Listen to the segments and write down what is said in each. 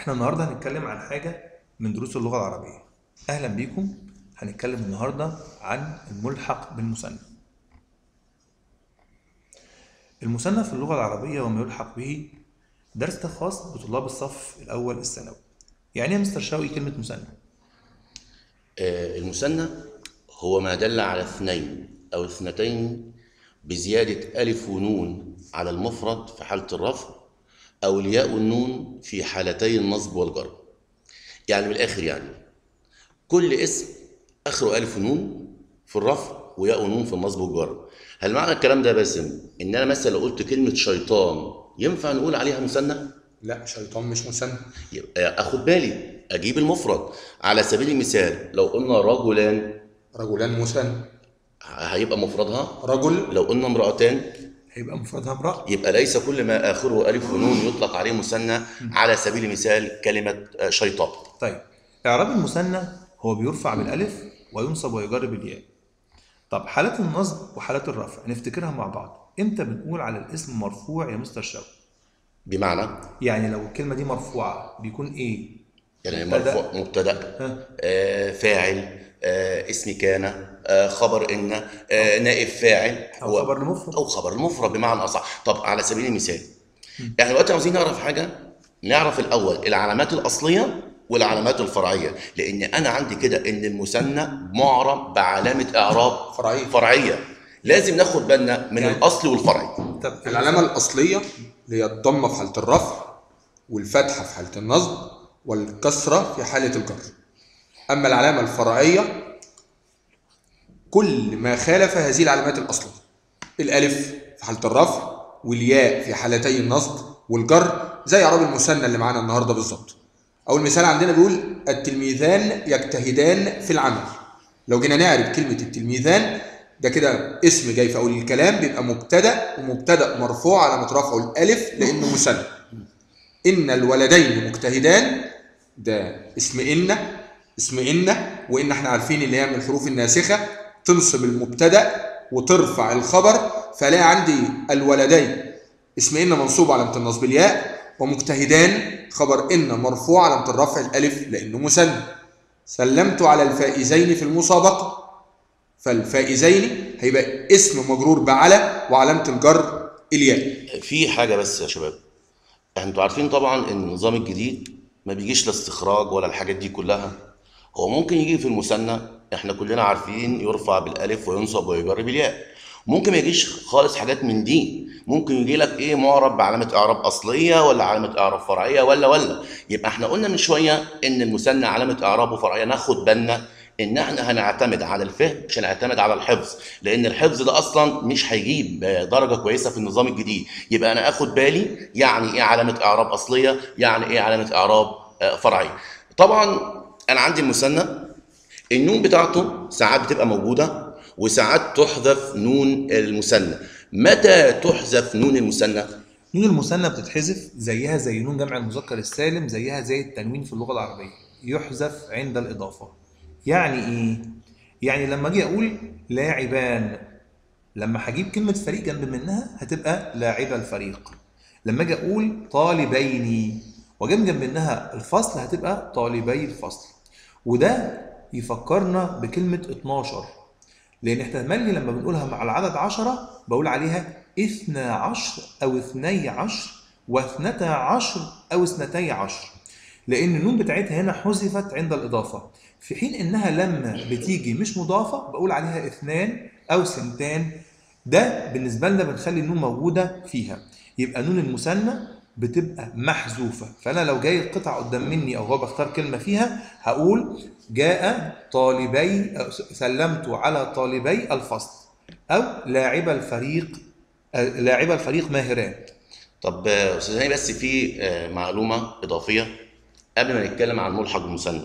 احنا النهارده هنتكلم عن حاجة من دروس اللغة العربية أهلا بيكم هنتكلم النهارده عن الملحق بالمثنى المثنى في اللغة العربية وما يلحق به درس خاص بطلاب الصف الأول الثانوي يعني ايه يا مستر شوقي كلمة مثنى؟ آه، المثنى هو ما دل على اثنين أو اثنتين بزيادة ألف ونون على المفرد في حالة الرفع أو الياء والنون في حالتي النصب والجر يعني من الآخر يعني كل اسم آخره ألف ونون في الرفع وياء ونون في النصب والجر هل معنى الكلام ده يا باسم إن أنا مثلا لو قلت كلمة شيطان ينفع نقول عليها مثنى؟ لا شيطان مش مثنى يبقى اخد بالي اجيب المفرد على سبيل المثال لو قلنا رجلان رجلان مثنى هيبقى مفردها رجل لو قلنا امرأتان هيبقى مفردها امرأة يبقى ليس كل ما آخره ألف ونون يطلق عليه مثنى على سبيل المثال كلمة آه، شيطان طيب إعراب المثنى هو بيرفع بالألف وينصب ويجر بالياء طب حالات النصب وحالات الرفع نفتكرها مع بعض امتى بنقول على الاسم مرفوع يا مستر شوقي بمعنى يعني لو الكلمة دي مرفوعة بيكون ايه يعني مبتدأ. مرفوع مبتدأ ها آه، فاعل آه، اسم كان آه، خبر إن آه، نائب فاعل أو هو- خبر لمفرد أو خبر المفرد بمعنى أصح طب على سبيل المثال احنا دلوقتي عاوزين نعرف حاجة نعرف الأول العلامات الأصلية والعلامات الفرعية لأن أنا عندي كده إن المثنى معرب بعلامة إعراب فرعية فرعية لازم ناخد بالنا من يعني- الأصل والفرعي طب العلامة الأصلية اللي هي الضمة في حالة الرفع والفتحة في حالة النصب والكسرة في حالة الجر أما العلامة الفرعية كل ما خالف هذه العلامات الأصلية الألف في حالة الرفع والياء في حالتي النصب والجر زي إعراب المثنى اللي معانا النهارده بالظبط أول مثال عندنا بيقول التلميذان يجتهدان في العمل لو جينا نعرف كلمة التلميذان ده كده اسم جاي في أول الكلام بيبقى مبتدأ ومبتدأ مرفوع علامة رفعه الألف لأنه مثنى إن الولدين مجتهدان ده اسم إن اسم إن وإن احنا عارفين اللي هي من الحروف الناسخة تنصب المبتدأ وترفع الخبر فلاقي عندي الولدين اسم إن منصوب علامة النصب الياء ومجتهدان خبر إن مرفوع علامة الرفع الألف لأنه مثنى سلمت على الفائزين في المسابقة فالفائزين هيبقى اسم مجرور بعلى وعلامة الجر الياء في حاجة بس يا شباب انتوا عارفين طبعا ان النظام الجديد ما بيجيش لا استخراج ولا الحاجات دي كلها هو ممكن يجي في المثنى احنا كلنا عارفين يرفع بالالف وينصب ويجر بالياء ممكن ما يجيش خالص حاجات من دي ممكن يجي لك ايه معرب بعلامه اعراب اصليه ولا علامه اعراب فرعيه ولا ولا يبقى احنا قلنا من شويه ان المثنى علامه اعرابه فرعيه ناخد بالنا ان احنا هنعتمد على الفهم مش هنعتمد على الحفظ لان الحفظ ده اصلا مش هيجيب درجه كويسه في النظام الجديد يبقى انا اخد بالي يعني ايه علامه اعراب اصليه يعني ايه علامه اعراب آه، فرعيه طبعا انا عندي المثنى النون بتاعته ساعات بتبقى موجوده وساعات تحذف نون المثنى متى تحذف نون المثنى نون المثنى بتتحذف زيها زي نون جمع المذكر السالم زيها زي التنوين في اللغة العربية يحذف عند الإضافة يعني إيه؟ يعني لما أجي أقول لاعبان لما هجيب كلمة فريق جنب منها هتبقى لاعب الفريق لما أجي أقول طالبين وجنب جنب منها الفصل هتبقى طالبي الفصل وده يفكرنا بكلمة 12 لان احنا تملي لما بنقولها مع العدد عشرة بقول عليها اثنا عشر او اثني عشر واثنتا عشر او اثنتي عشر لان النون بتاعتها هنا حذفت عند الاضافه في حين انها لما بتيجي مش مضافه بقول عليها اثنان او سنتان ده بالنسبه لنا بنخلي النون موجوده فيها يبقى نون المثنى بتبقى محذوفه فانا لو جاي القطعه قدام مني او هو بختار كلمه فيها هقول جاء طالبي أو سلمت على طالبي الفصل او لاعب الفريق آه، لاعب الفريق ماهران طب آه، استاذ هاني بس في آه، معلومه اضافيه قبل ما نتكلم عن ملحق المثنى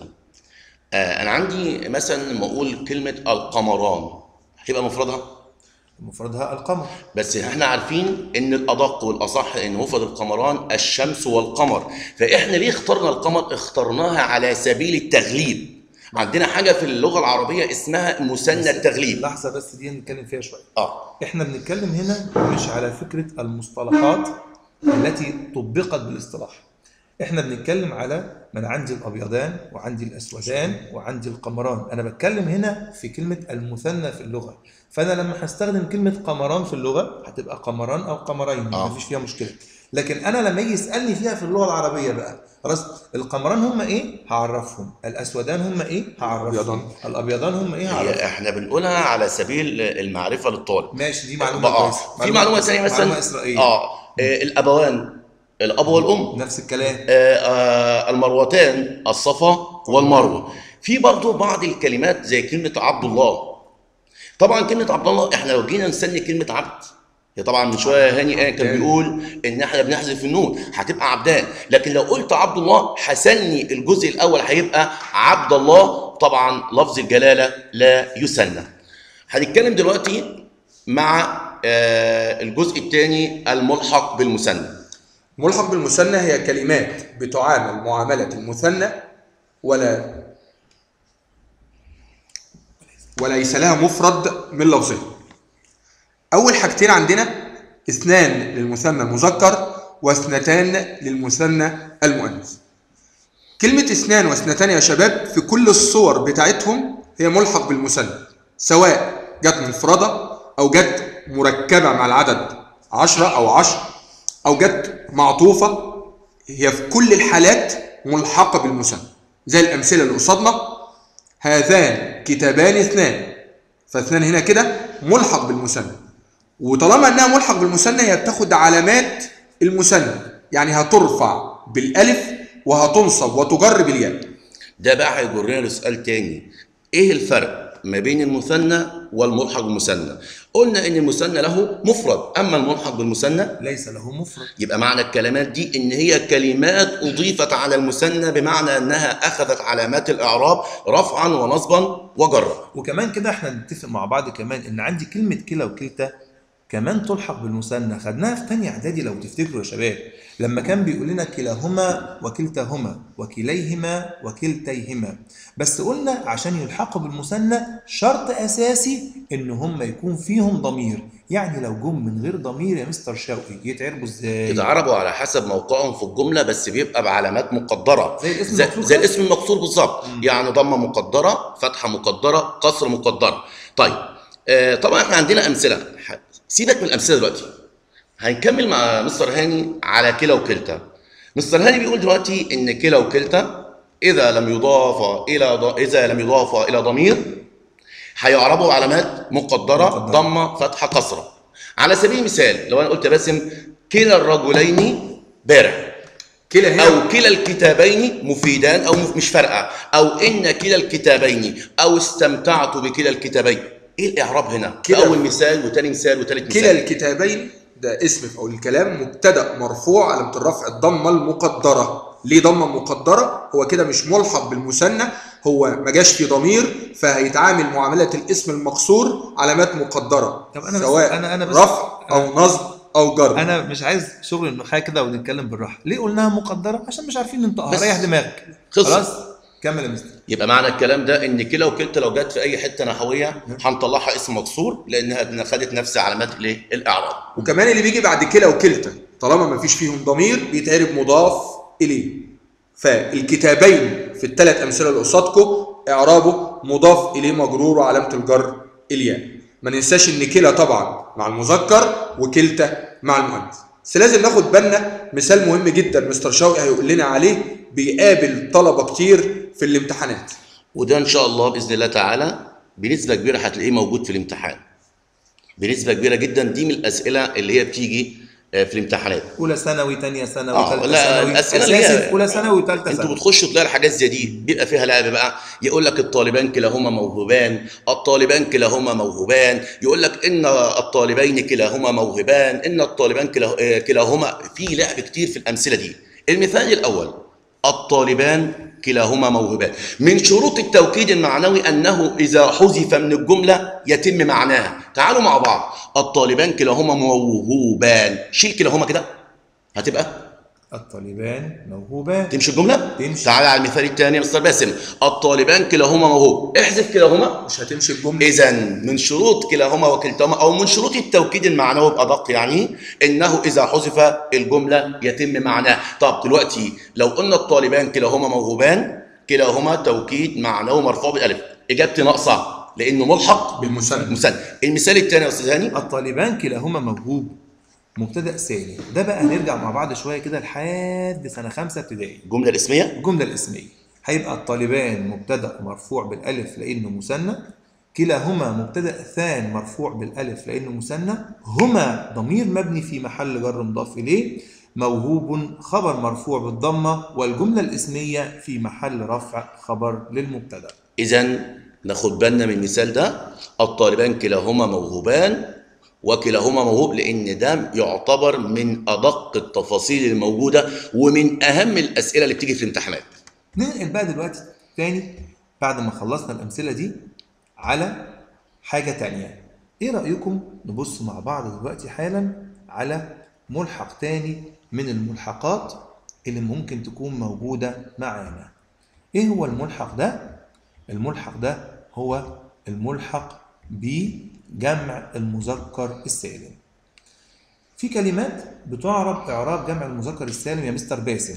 آه، انا عندي مثلا لما اقول كلمه القمران هيبقى مفردها مفردها القمر بس احنا عارفين ان الادق والاصح ان مفرد القمران الشمس والقمر فاحنا ليه اخترنا القمر اخترناها على سبيل التغليب عندنا حاجه في اللغه العربيه اسمها مثنى التغليب لحظه بس دي نتكلم فيها شويه اه احنا بنتكلم هنا مش على فكره المصطلحات التي طبقت بالاصطلاح احنا بنتكلم على ما انا عندي الابيضان وعندي الاسودان وعندي القمران انا بتكلم هنا في كلمه المثنى في اللغه فانا لما هستخدم كلمه قمران في اللغه هتبقى قمران او قمرين آه. مفيش فيها مشكله لكن انا لما يجي يسالني فيها في اللغه العربيه بقى خلاص القمران هم ايه هعرفهم الاسودان هم ايه هعرفهم الأبيضان. الابيضان هم ايه هي هعرفهم احنا بنقولها على سبيل المعرفه للطالب ماشي دي معلومه آه. كويسه في معلومه ثانيه مثلا معلومه اسرائيليه اه آه، الابوان الاب والام نفس الكلام آه، آه، المروتان الصفا والمروه في برضه بعض الكلمات زي كلمه عبد الله طبعا كلمه عبد الله احنا لو جينا نسمي كلمه عبد هي طبعا من شويه هاني آه كان عبدان. بيقول ان احنا بنحذف النون هتبقى عبدان لكن لو قلت عبد الله حسني الجزء الاول هيبقى عبد الله طبعا لفظ الجلاله لا يسنى هنتكلم دلوقتي مع آه، الجزء الثاني الملحق بالمثنى ملحق بالمثنى هي كلمات بتعامل معاملة المثنى ولا وليس لها مفرد من لفظه أول حاجتين عندنا اثنان للمثنى المذكر واثنتان للمثنى المؤنث كلمة اثنان واثنتان يا شباب في كل الصور بتاعتهم هي ملحق بالمثنى سواء جت مفردة أو جت مركبة مع العدد عشرة أو عشر أو جت معطوفة هي في كل الحالات ملحقة بالمثنى زي الأمثلة اللي قصادنا هذان كتابان اثنان فاثنان هنا كده ملحق بالمثنى وطالما انها ملحق بالمثنى هي بتاخد علامات المثنى يعني هترفع بالالف وهتنصب وتجر بالياء ده بقى هيجرنا لسؤال تاني ايه الفرق ما بين المثنى والملحق بالمثنى قلنا ان المثنى له مفرد اما الملحق بالمثنى ليس له مفرد يبقى معنى الكلمات دي ان هي كلمات اضيفت على المثنى بمعنى انها اخذت علامات الاعراب رفعا ونصبا وجرا وكمان كده احنا نتفق مع بعض كمان ان عندي كلمه كلا وكلتا كمان تلحق بالمثنى خدناها في تانية اعدادي لو تفتكروا يا شباب لما كان بيقول لنا كلاهما وكلتاهما وكليهما وكلتيهما بس قلنا عشان يلحقوا بالمثنى شرط اساسي ان هم يكون فيهم ضمير يعني لو جم من غير ضمير يا مستر شوقي يتعربوا ازاي يتعربوا على حسب موقعهم في الجمله بس بيبقى بعلامات مقدره زي الاسم زي, المقصور زي كده؟ الاسم المقصور بالظبط يعني ضمه مقدره فتحه مقدره قصر مقدره طيب آه طبعا احنا عندنا امثله ح- سيبك من الامثله دلوقتي هنكمل مع مستر هاني على كلا وكلتا مستر هاني بيقول دلوقتي ان كلا وكلتا اذا لم يضاف الى ض... اذا لم يضاف الى ضمير هيعربوا علامات مقدره مقدرة. ضمه فتحه كسره على سبيل المثال لو انا قلت باسم كلا الرجلين بارع كلا هنا او كلا الكتابين مفيدان او مف- مش فارقه او ان كلا الكتابين او استمتعت بكلا الكتابين ايه الاعراب هنا كلا. كلا اول مثال وتاني مثال وتالت مثال كلا الكتابين ده اسم في اول الكلام مبتدا مرفوع علامه الرفع الضمه المقدره ليه ضمه مقدره هو كده مش ملحق بالمثنى هو ما جاش في ضمير فهيتعامل معامله الاسم المقصور علامات مقدره طب أنا بس- سواء أنا- أنا بس- رفع او نصب او جر انا مش عايز شغل النحاة كده ونتكلم بالراحه ليه قلناها مقدره عشان مش عارفين ننطقها بس. ريح دماغك خلص. خلاص كمل يا مستر يبقى معنى الكلام ده ان كلا وكلتا لو جت في اي حته نحويه هنطلعها اسم مقصور لانها خدت نفس علامات الايه الاعراب وكمان اللي بيجي بعد كلا وكلتا طالما ما فيش فيهم ضمير بيتعرب مضاف اليه فالكتابين في الثلاث امثله اللي قصادكم اعرابه مضاف اليه مجرور وعلامه الجر الياء ما ننساش ان كلا طبعا مع المذكر وكلتا مع المؤنث بس لازم ناخد بالنا مثال مهم جدا مستر شوقي هيقول لنا عليه بيقابل طلبه كتير في الامتحانات وده ان شاء الله باذن الله تعالى بنسبه كبيره هتلاقيه موجود في الامتحان بنسبه كبيره جدا دي من الاسئله اللي هي بتيجي آه، في الامتحانات اولى ثانوي ثانيه ثانوي آه، ثالثه لا، ثانوي الأسئلة اللي هي- اساسي في اولى ثانوي وثالثه انتوا ثانوي بتخشوا تلاقي الحاجات زي دي بيبقى فيها لعب بقى يقول لك الطالبان كلاهما موهوبان الطالبان كلاهما موهوبان يقول لك ان الطالبين كلاهما موهبان ان الطالبان كلا- آه، كلاهما في لعب كتير في الامثله دي المثال الاول الطالبان كلاهما موهوبان من شروط التوكيد المعنوي انه اذا حذف من الجمله يتم معناها تعالوا مع بعض الطالبان كلاهما موهوبان شيل كلاهما كده هتبقى الطالبان موهوبان تمشي الجمله تمشي. تعالى على المثال الثاني يا مستر باسم الطالبان كلاهما موهوب احذف كلاهما مش هتمشي الجمله اذا من شروط كلاهما وكلتاهما او من شروط التوكيد المعنوي بادق يعني انه اذا حذف الجمله يتم معناه طب دلوقتي لو قلنا الطالبان كلاهما موهوبان كلاهما توكيد معنوي مرفوع بالالف اجابتي ناقصه لانه ملحق بالمسند مسند المثال الثاني يا استاذ هاني الطالبان كلاهما موهوب مبتدأ سالم ده بقى هنرجع مع بعض شوية كده لحد سنة خمسة ابتدائي الجمله الاسميه الجملة الاسمية هيبقى الطالبان مبتدأ مرفوع بالألف لأنه مثنى كلاهما مبتدأ ثان مرفوع بالألف لأنه مثنى هما ضمير مبني في محل جر مضاف إليه موهوب خبر مرفوع بالضمة والجملة الاسمية في محل رفع خبر للمبتدأ اذا ناخد بالنا من المثال ده الطالبان كلاهما موهوبان وكلاهما موهوب لان ده يعتبر من ادق التفاصيل الموجوده ومن اهم الاسئله اللي بتيجي في الامتحانات ننقل بقى دلوقتي تاني بعد ما خلصنا الأمثلة دي على حاجة تانية إيه رأيكم نبص مع بعض دلوقتي حالا على ملحق تاني من الملحقات اللي ممكن تكون موجودة معانا إيه هو الملحق ده؟ الملحق ده هو الملحق بجمع المذكر السالم في كلمات بتعرب إعراب جمع المذكر السالم يا مستر باسم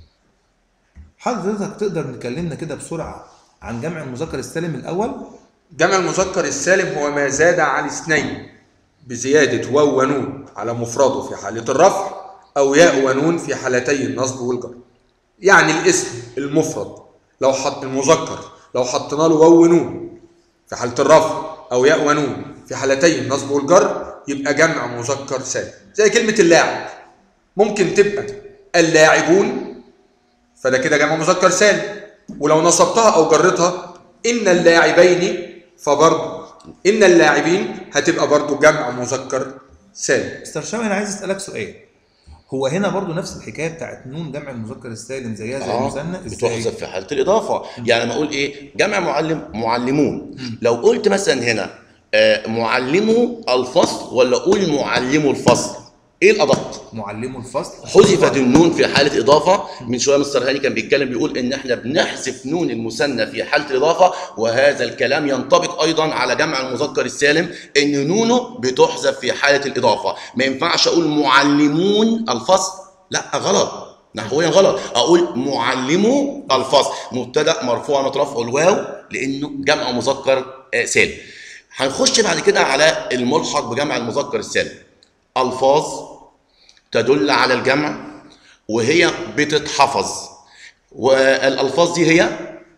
حضرتك تقدر نكلمنا كده بسرعة عن جمع المذكر السالم الأول جمع المذكر السالم هو ما زاد عن اثنين بزيادة واو ونون على مفرده في حالة الرفع أو ياء ونون في حالتي النصب والجر يعني الاسم المفرد لو حط المذكر لو حطينا له واو ونون في حالة الرفع أو ياء ونون في حالتي النصب والجر يبقى جمع مذكر سالم زي كلمة اللاعب ممكن تبقى اللاعبون فده كده جمع مذكر سالم ولو نصبتها او جرتها ان اللاعبين فبرضه ان اللاعبين هتبقى برضه جمع مذكر سالم مستر شاوي أنا عايز أسألك سؤال هو هنا برضو نفس الحكاية بتاعت نون جمع المذكر السالم زيها زي المثنى إزاي؟ بتحذف في حاله الاضافه يعني لما اقول ايه جمع معلم معلمون لو قلت مثلا هنا آه، معلمو الفصل ولا اقول معلمو الفصل ايه الادق معلمو الفصل حذفت النون في حالة إضافة من شوية مستر هاني كان بيتكلم بيقول إن إحنا بنحذف نون المثنى في حالة الإضافة وهذا الكلام ينطبق أيضا على جمع المذكر السالم إن نونه بتحذف في حالة الإضافة ما ينفعش أقول معلمون الفصل لا غلط نحويا غلط أقول معلمو الفصل مبتدأ مرفوع مترفع الواو لأنه جمع مذكر آه، سالم هنخش بعد كده على الملحق بجمع المذكر السالم ألفاظ تدل على الجمع وهي بتتحفظ والألفاظ دي هي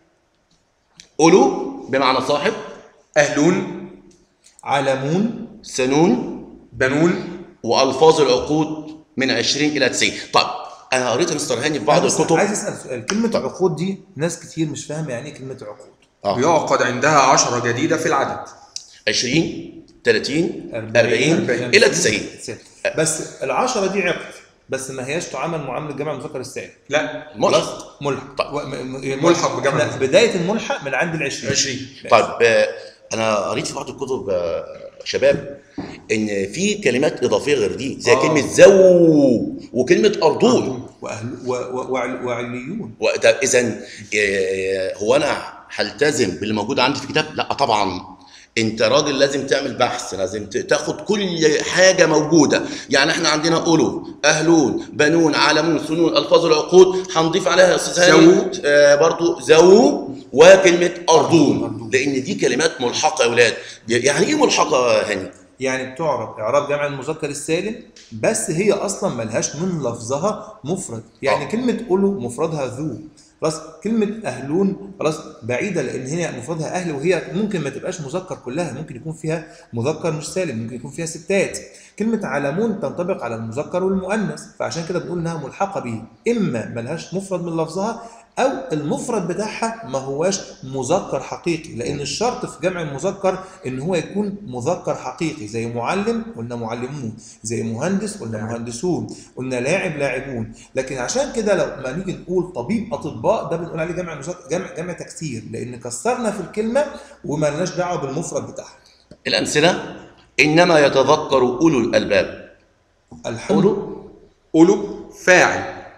أولو بمعنى صاحب اهلون علمون سنون بنون وألفاظ العقود من 20 إلى 90 طيب أنا قريت مستر هاني في بعض بس الكتب عايز أسأل سؤال كلمة عقود دي ناس كتير مش فاهمة يعني إيه كلمة عقود آه. بيعقد عندها عشرة جديدة في العدد 20 30 40 إلى 90 بس العشرة دي عقد بس ما هياش تعامل معاملة جمع المذكر السالم لا ملحق ملحق طيب. و- م- م- ملحق بجمع إحنا بداية الملحق من عند العشرين 20 طيب آه، انا قريت في بعض الكتب آه، شباب ان في كلمات اضافيه غير دي زي آه. كلمه زو وكلمه ارضون وأهل و- و- وعل- وعليون وده اذا هو انا هلتزم باللي موجود عندي في الكتاب لا طبعا انت راجل لازم تعمل بحث لازم ت- تاخد كل حاجه موجوده يعني احنا عندنا اولو اهلون بنون علمون سنون الفاظ العقود هنضيف عليها يا استاذ هاني زو. آه برضو زو وكلمه ارضون لان دي كلمات ملحقه يا اولاد يعني ايه ملحقه يا هاني يعني بتعرب اعراب جمع المذكر السالم بس هي اصلا ملهاش من لفظها مفرد يعني آه. كلمه اولو مفردها ذو خلاص كلمه اهلون خلاص بعيده لان هي مفردها اهل وهي ممكن ما تبقاش مذكر كلها ممكن يكون فيها مذكر مش سالم ممكن يكون فيها ستات كلمه علمون تنطبق على المذكر والمؤنث فعشان كده بنقول انها ملحقه به اما ملهاش مفرد من لفظها او المفرد بتاعها ما هواش مذكر حقيقي لان الشرط في جمع المذكر ان هو يكون مذكر حقيقي زي معلم قلنا معلمون زي مهندس قلنا مهندسون قلنا لاعب لاعبون لكن عشان كده لو ما نيجي نقول طبيب اطباء ده بنقول عليه جمع مذكر جمع جمع تكسير لان كسرنا في الكلمه وما لناش دعوه بالمفرد بتاعها الامثله انما يتذكر اولو الالباب الحمد اولو أولو فاعل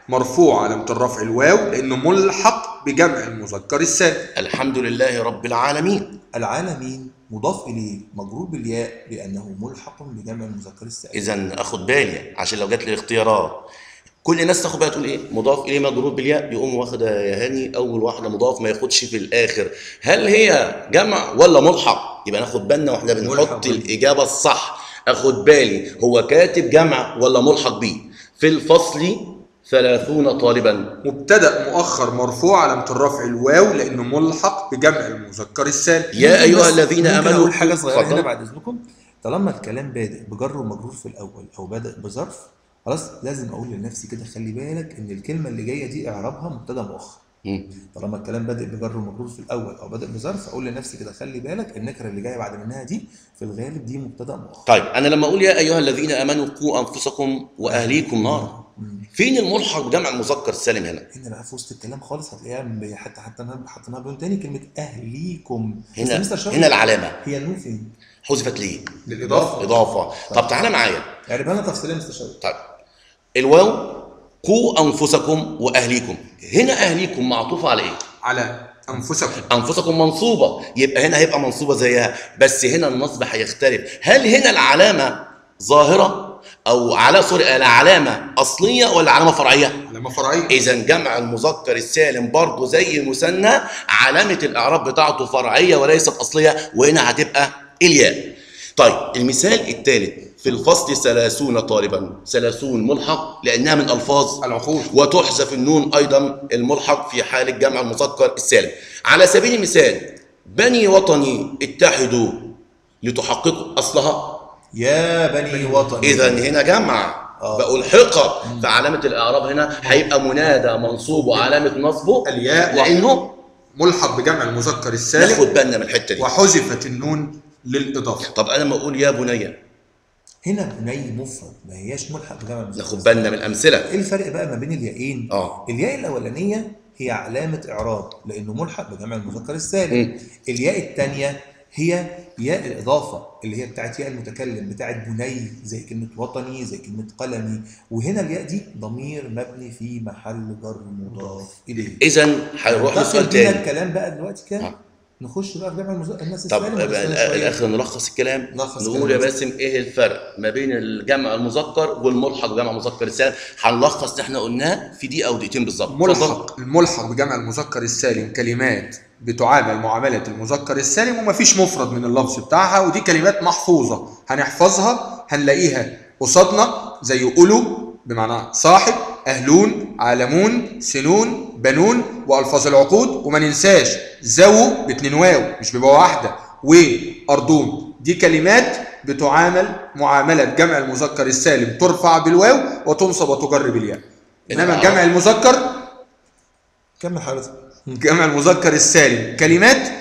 مرفوع علامة الرفع الواو لأنه ملحق بجمع المذكر السالم الحمد لله رب العالمين العالمين مضاف إليه مجرور بالياء لأنه ملحق بجمع المذكر السالم اذا اخد بالي عشان لو جات لي الاختيارات كل الناس تاخد بالها تقول ايه مضاف اليه مجرور بالياء يقوم واخد يا هاني اول واحده مضاف ما ياخدش في الاخر هل هي جمع ولا ملحق يبقى ناخد بالنا واحنا ملحق. بنحط الاجابه الصح اخد بالي هو كاتب جمع ولا ملحق بيه في الفصل ثلاثون طالبا مبتدأ مؤخر مرفوع علامة الرفع الواو لأنه ملحق بجمع المذكر السالم يا ممكن ايها بس- الذين ممكن امنوا أقول حاجة صغيرة اتفضل. هنا بعد إذنكم طالما الكلام بادئ بجر ومجرور في الأول أو بادئ بظرف خلاص لازم أقول لنفسي كده خلي بالك إن الكلمة اللي جاية دي إعرابها مبتدأ مؤخر مم. طالما الكلام بادئ بجر ومجرور في الاول او بادئ بظرف اقول لنفسي كده خلي بالك النكره اللي جايه بعد منها دي في الغالب دي مبتدا مؤخر طيب انا لما اقول يا ايها الذين امنوا قوا انفسكم واهليكم نارا فين الملحق بجمع المذكر السالم هنا هنا بقى في وسط الكلام خالص هتلاقيها ب- حتى حتى انا حطيناها بلون تاني كلمه اهليكم بس هنا مستر شوقي، هنا العلامه هي النون فين؟ حذفت ليه للإضافة اضافه طب تعالى معايا يعني بقى تفصيليه مستر شوقي. طيب الواو قوا انفسكم واهليكم هنا اهليكم معطوفه على ايه على أنفسكم انفسكم منصوبه يبقى هنا هيبقى منصوبه زيها بس هنا النصب هيختلف هل هنا العلامه ظاهره او على سوري العلامه اصليه ولا علامه فرعيه علامة فرعية اذا جمع المذكر السالم برضه زي المثنى علامه الاعراب بتاعته فرعيه وليست اصليه وهنا هتبقى الياء طيب المثال الثالث في الفصل ثلاثون طالبا ثلاثون ملحق لانها من الفاظ العقول وتحذف النون ايضا الملحق في حاله جمع المذكر السالم على سبيل المثال بني وطني اتحدوا لتحققوا اصلها يا بني وطن اذا هنا جمع آه. بألحق فعلامة الإعراب هنا هيبقى منادى منصوب وعلامة نصبه الياء لأنه ملحق بجمع المذكر السالم ناخد بالنا من الحتة دي وحذفت النون للإضافة طب أنا لما أقول يا بني هنا بني مفرد ما هياش ملحق بجمع المذكر ناخد بالنا من الأمثلة ايه الفرق بقى ما بين الياءين؟ آه. الياء الاولانيه هي علامه اعراب لانه ملحق بجمع المذكر مم. السالم. الياء الثانيه هي ياء الاضافه اللي هي بتاعت ياء المتكلم بتاعت بني زي كلمه وطني زي كلمه قلمي وهنا الياء دي ضمير مبني في محل جر مضاف اليه. إذا هنروح تصل لسؤال بينا تاني الكلام بقى دلوقتي كده آه. نخش بقى في جمع المذكر الناس طب السالم ولا بقى استنى الآ- شوية؟ الآخر نلخص الكلام نلخص نقول يا كلام. باسم إيه الفرق ما بين الجمع المذكر والملحق بجمع المذكر السالم هنلخص اللي احنا قلناه في دقيقة أو دقيقتين بالظبط اتفضل. ملحق الملحق بجمع المذكر السالم كلمات بتعامل معاملة المذكر السالم ومفيش مفرد من اللفظ بتاعها ودي كلمات محفوظة هنحفظها هنلاقيها قصادنا زي أولو بمعنى صاحب أهلون عالمون سنون بنون وألفاظ العقود وما ننساش ذو باتنين واو مش بيبقى واحدة وأرضون دي كلمات بتعامل معاملة جمع المذكر السالم ترفع بالواو وتنصب وتجر بالياء إنما جمع المذكر كمل حضرتك جمع المذكر السالم كلمات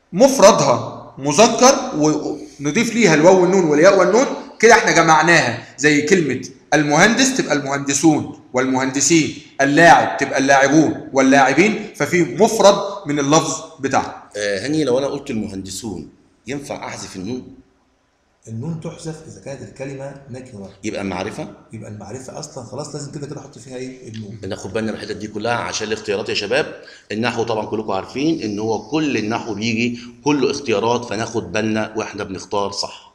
مفردها مذكر ونضيف ليها الواو والنون والياء والنون كده احنا جمعناها زي كلمة المهندس تبقى المهندسون والمهندسين اللاعب تبقى اللاعبون واللاعبين ففي مفرد من اللفظ بتاعه آه هني لو أنا قلت المهندسون ينفع أحذف النون النون تحذف اذا كانت الكلمه نكره يبقى معرفة يبقى المعرفه اصلا خلاص لازم كده كده احط فيها ايه النون ناخد بالنا من الحتت دي كلها عشان الاختيارات يا شباب النحو طبعا كلكم عارفين ان هو كل النحو بيجي كله اختيارات فناخد بالنا واحنا بنختار صح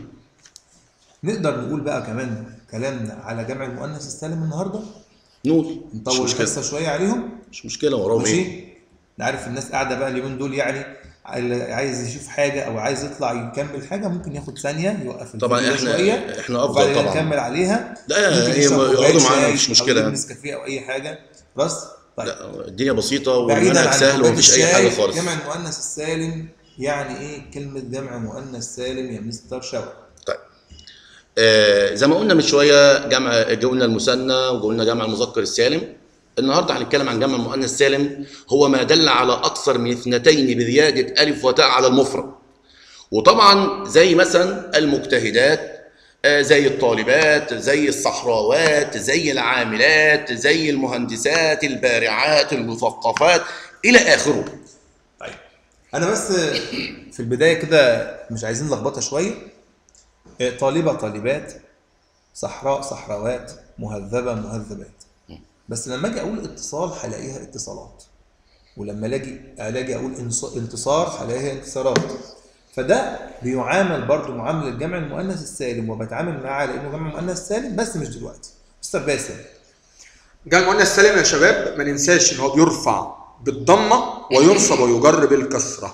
نقدر نقول بقى كمان كلامنا على جمع المؤنث السالم النهارده نقول مش نطول مشكله القصه شويه عليهم مش مشكله وراهم ايه ماشي نعرف الناس قاعده بقى اليومين دول يعني اللي عايز يشوف حاجه او عايز يطلع يكمل حاجه ممكن ياخد ثانيه يوقف طبعا الفيديو احنا شويه احنا افضل وبعدين طبعا نكمل عليها لا، ممكن هي يشرب يقعدوا كوباية معانا، شاي مفيش أو مشكلة. يجيب نسكافيه او اي حاجه خلاص طيب لا الدنيا بسيطه بعيدا والمنهج عن سهل كوباية ومفيش اي حاجه الشاي، خالص جمع المؤنث السالم يعني ايه كلمه جمع مؤنث سالم يا مستر شوقي طيب آه زي ما قلنا من شويه جمع قلنا المثنى وقلنا جمع المذكر السالم النهارده هنتكلم عن جمع المؤنث السالم هو ما دل على اكثر من اثنتين بزياده الف وتاء على المفرد وطبعا زي مثلا المجتهدات آه، زي الطالبات زي الصحراوات زي العاملات زي المهندسات البارعات المثقفات الى اخره طيب انا بس في البدايه كده مش عايزين لخبطه شويه طالبه طالبات صحراء صحراوات مهذبه مهذبات بس لما اجي اقول اتصال هلاقيها اتصالات ولما اجي الاقي اقول انص- انتصار هلاقيها انتصارات فده بيعامل برضو معامله الجمع المؤنث السالم وبتعامل معاه على انه جمع مؤنث سالم بس مش دلوقتي مستر باسم جاء المؤنث سالم يا شباب ما ننساش ان هو بيرفع بالضمه وينصب ويجر بالكسره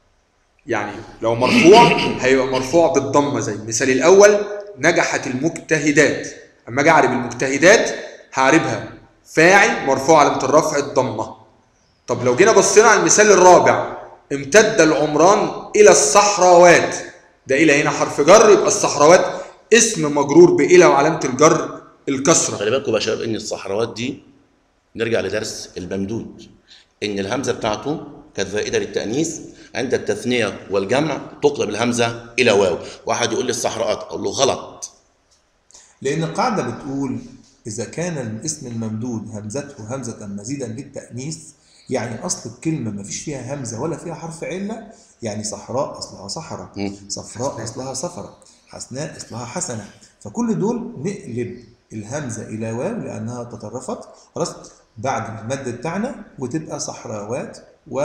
يعني لو مرفوع هيبقى مرفوع بالضمه زي المثال الاول نجحت المجتهدات اما اجي اعرب المجتهدات هعربها فاعل مرفوع علامه الرفع الضمه طب لو جينا بصينا على المثال الرابع امتد العمران الى الصحراوات ده الى هنا حرف جر يبقى الصحراوات اسم مجرور بالى وعلامه الجر الكسره خلي بالكم يا شباب ان الصحراوات دي نرجع لدرس الممدود ان الهمزه بتاعته كانت زائده للتانيث عند التثنيه والجمع تقلب الهمزه الى واو واحد يقول لي الصحراءات اقول له غلط لأن القاعدة بتقول إذا كان الاسم الممدود همزته همزة مزيدا للتأنيث يعني أصل الكلمة ما فيش فيها همزة ولا فيها حرف علة يعني صحراء أصلها صحراء مم. صفراء أصلها صفرة حسناء أصلها حسنة فكل دول نقلب الهمزة إلى واو لأنها تطرفت خلاص بعد المد بتاعنا وتبقى صحراوات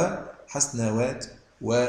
وحسناوات و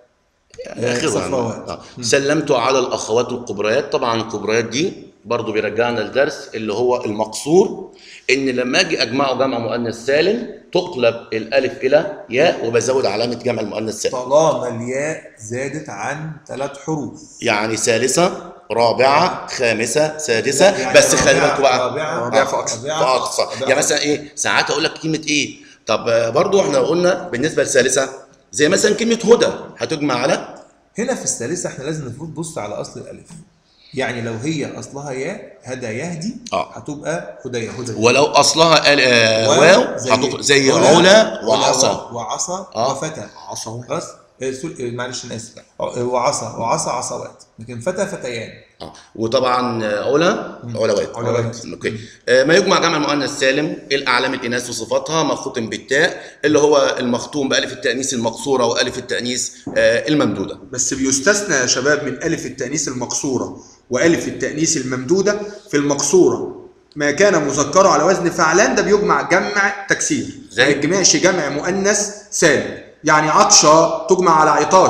اخره صفراوات. آه. سلمت على الاخوات الكبريات طبعا الكبريات دي برضو بيرجعنا لدرس اللي هو المقصور ان لما اجي اجمعه جمع مؤنث سالم تقلب الالف الى ياء وبزود علامه جمع المؤنث سالم طالما الياء زادت عن ثلاث حروف يعني ثالثه رابعه خامسه سادسه يعني بس خلي رابعة- بالكم بقى رابعة رابعة فأقصى. رابعة فاقصى رابعة يعني مثلا ايه ساعات اقول لك كلمه ايه طب آه، برضو احنا قلنا بالنسبه للثالثه زي مثلا كلمه هدى هتجمع على هنا في الثالثة احنا لازم المفروض نبص على أصل الألف يعني لو هي أصلها ياء هدى يهدي آه. هتبقى هدى هدى ولو اصلها ال- آه، واو هتق- زي علا وعصا وعصا آه. وفتى عصا خلاص آه، سوري، آه، معلش انا اسف آه، وعصا وعصا عصوات لكن فتى فتيان آه. وطبعا آه، علا علوات علوات. اوكي آه، ما يجمع جمع المؤنث سالم الاعلام الاناث وصفاتها ما ختم بالتاء اللي هو المختوم بالف التانيث المقصوره والف التانيث آه، الممدوده بس بيستثنى يا شباب من ألف التأنيث المقصورة وألف التأنيث الممدودة في المقصورة ما كان مذكره على وزن فعلان ده بيجمع جمع تكسير زي؟ ما يجمعش جمع مؤنث سالم يعني عطشة تجمع على عطاش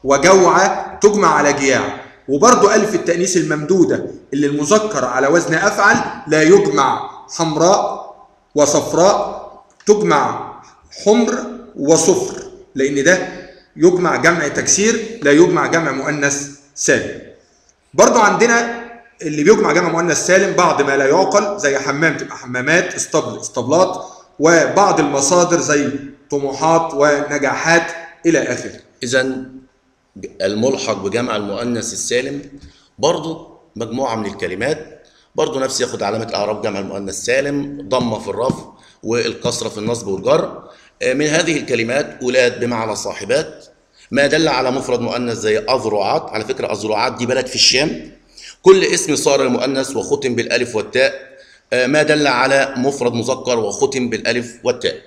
وجوعة تجمع على جياع وبرضه ألف التأنيث الممدودة اللي المذكر على وزن أفعل لا يجمع حمراء وصفراء تجمع حمر وصفر لأن ده يجمع جمع تكسير لا يجمع جمع مؤنث سالم برضو عندنا اللي بيجمع جمع مؤنث سالم بعض ما لا يعقل زي حمام تبقى حمامات اسطبل اسطبلات وبعض المصادر زي طموحات ونجاحات الى اخره اذا الملحق بجمع المؤنث السالم برضه مجموعه من الكلمات برضه نفس ياخد علامه اعراب جمع المؤنث السالم ضمه في الرفع والكسره في النصب والجر آه، من هذه الكلمات اولاد بمعنى صاحبات ما دل على مفرد مؤنث زي اذرعات على فكره اذرعات دي بلد في الشام كل اسم صار المؤنث وختم بالالف والتاء آه، ما دل على مفرد مذكر وختم بالالف والتاء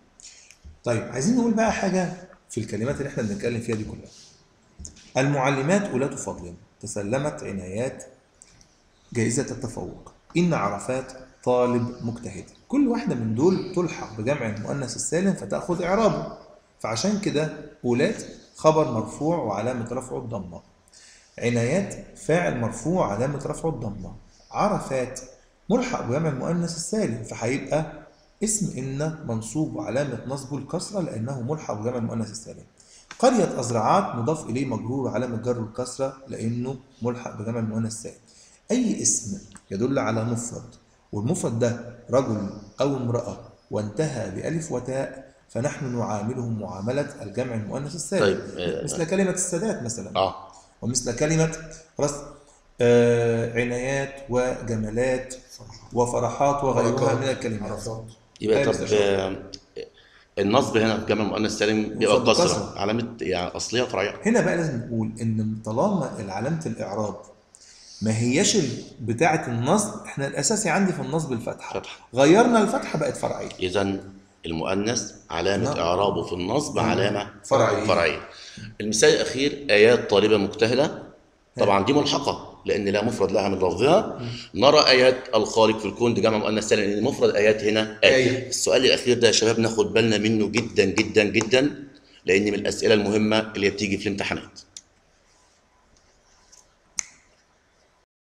طيب عايزين نقول بقى حاجة في الكلمات اللي احنا بنتكلم فيها دي كلها المعلمات أولاة فضل تسلمت عنايات جائزة التفوق إن عرفات طالب مجتهد كل واحدة من دول تلحق بجمع المؤنث السالم فتأخذ إعرابه فعشان كده أولاة خبر مرفوع وعلامة رفعه الضمة عنايات فاعل مرفوع علامة رفعه الضمة عرفات ملحق بجمع المؤنث السالم فهيبقى اسم إن منصوب وعلامة نصبه الكسرة لأنه ملحق بجمع المؤنث السالم قرية أزرعات مضاف إليه مجرور علامة جر الكسرة لأنه ملحق بجمع المؤنث السالم أي اسم يدل على مفرد والمفرد ده رجل أو امرأة وانتهى بألف وتاء فنحن نعاملهم معاملة الجمع المؤنث السالم طيب، آه، مثل كلمة السادات مثلا اه ومثل كلمة خلاص آه عنايات وجمالات وفرحات وغيرها من الكلمات يبقى أيوة طب مستر آه، النصب هنا في جمع المؤنث السالم بيبقى مفرد كسره كسرة. علامه يعني اصليه فرعيه هنا بقى لازم نقول ان طالما علامة الاعراب ما هياش ال- بتاعة النصب احنا الاساسي عندي في النصب الفتحة فتحة. غيرنا الفتحة بقت فرعية اذا المؤنث علامه نعم. اعرابه في النصب علامه فرعية. فرعيه المثال الاخير ايات طالبه مجتهده طبعا دي ملحقه لان لا مفرد لها من لفظها نرى ايات الخالق في الكون دي جمع مؤنث سالم لان مفرد ايات هنا آية. ايه السؤال الاخير ده يا شباب ناخد بالنا منه جدا جدا جدا لان من الاسئله المهمه اللي بتيجي في الامتحانات